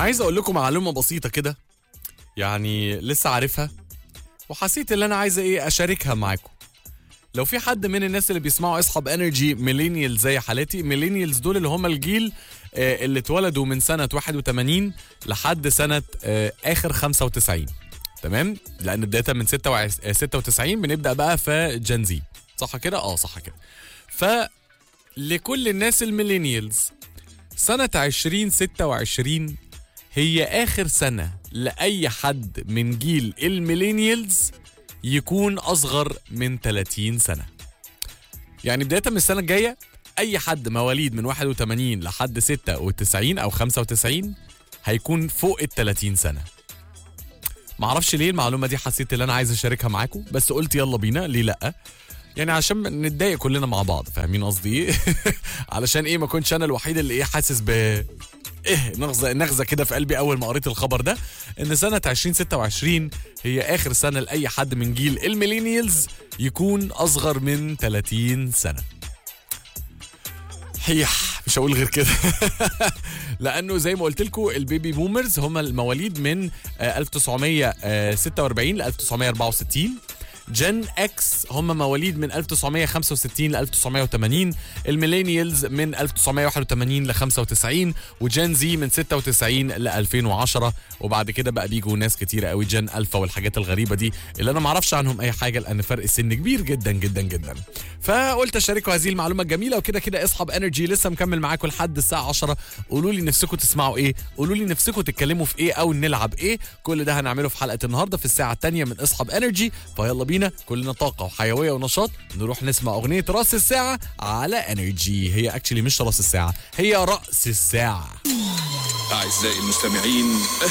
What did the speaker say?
عايز اقول لكم معلومه بسيطه كده يعني لسه عارفها وحسيت ان انا عايز ايه اشاركها معاكم لو في حد من الناس اللي بيسمعوا اصحاب انرجي ميلينيال زي حالتي ميلينيالز دول اللي هم الجيل آه، اللي اتولدوا من سنه 81 لحد سنه آه، اخر 95 تمام لان بدايه من 96 بنبدا بقى في جنزي صح كده اه صح كده فلكل الناس الميلينيالز سنه 2026 هي اخر سنه لاي حد من جيل الميلينيالز يكون اصغر من 30 سنه يعني بدايه من السنه الجايه اي حد مواليد من 81 لحد 96 او 95 هيكون فوق ال 30 سنه معرفش ليه المعلومه دي حسيت ان انا عايز اشاركها معاكم بس قلت يلا بينا ليه لا يعني عشان نتضايق كلنا مع بعض فاهمين قصدي ايه علشان ايه ما كنتش انا الوحيد اللي ايه حاسس ب ايه نغزه نغزه كده في قلبي اول ما قريت الخبر ده ان سنه 2026 هي اخر سنه لاي حد من جيل الميلينيالز يكون اصغر من 30 سنه حيح مش هقول غير كده لانه زي ما قلت لكم البيبي بومرز هم المواليد من آه، 1946 ل 1964 جن اكس هم مواليد من 1965 ل 1980 الميلينيالز من 1981 ل 95 وجن زي من 96 ل 2010 وبعد كده بقى بيجوا ناس كتيره قوي جن الفا والحاجات الغريبه دي اللي انا ما اعرفش عنهم اي حاجه لان فرق السن كبير جدا جدا جدا فقلت اشارككم هذه المعلومه الجميله وكده كده اصحاب انرجي لسه مكمل معاكم لحد الساعه 10 قولوا لي نفسكم تسمعوا ايه قولوا لي نفسكم تتكلموا في ايه او نلعب ايه كل ده هنعمله في حلقه النهارده في الساعه الثانيه من اصحاب انرجي فيلا بينا كلنا طاقه وحيويه ونشاط نروح نسمع اغنيه راس الساعه على انرجي هي اكشلي مش راس الساعه هي راس الساعه أعزائي المستمعين